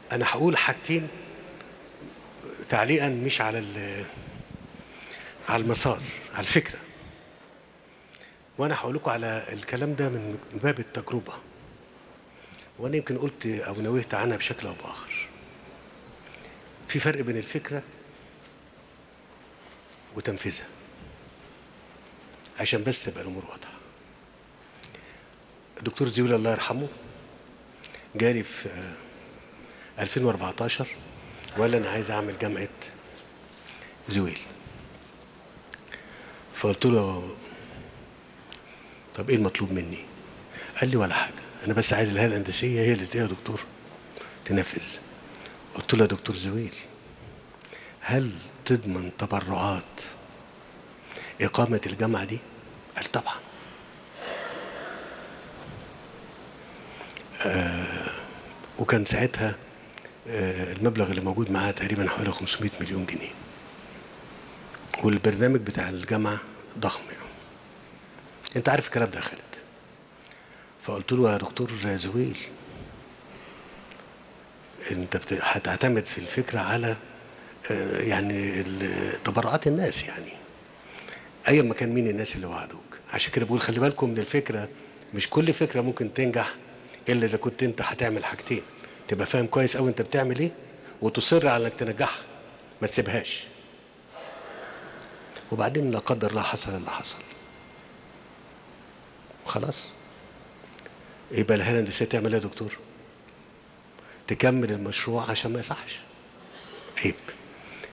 انا هقول حاجتين تعليقا مش على ال- على المسار على الفكره وانا هقول لكم على الكلام ده من باب التجربه وانا يمكن قلت او نوهت عنها بشكل او باخر في فرق بين الفكره وتنفيذها عشان بس تبقى الامور واضحه الدكتور زيول الله يرحمه جاري في آه، 2014 وقال لي انا عايز اعمل جامعه زويل فقلت له طب ايه المطلوب مني قال لي ولا حاجه انا بس عايز الهيئه الهندسيه هي اللي يا دكتور تنفذ قلت له يا دكتور زويل هل تضمن تبرعات اقامه الجامعه دي قال طبعا وكان ساعتها آه، المبلغ اللي موجود معاه تقريبا حوالي 500 مليون جنيه والبرنامج بتاع الجامعة ضخم يعني. انت عارف الكلام ده يا خالد فقلت له يا دكتور زويل انت بت- هتعتمد في الفكرة على آه، يعني ال- تبرعات الناس يعني ايا ما كان مين الناس اللي وعدوك عشان كده بقول خلي بالكم من الفكره مش كل فكره ممكن تنجح الا اذا كنت انت هتعمل حاجتين تبقى فاهم كويس قوي انت بتعمل ايه وتصر على انك تنجحها ما تسيبهاش وبعدين لا قدر الله حصل اللي حصل وخلاص يبقى الهيئه الهندسيه تعمل ايه يا دكتور تكمل المشروع عشان ما يصحش عيب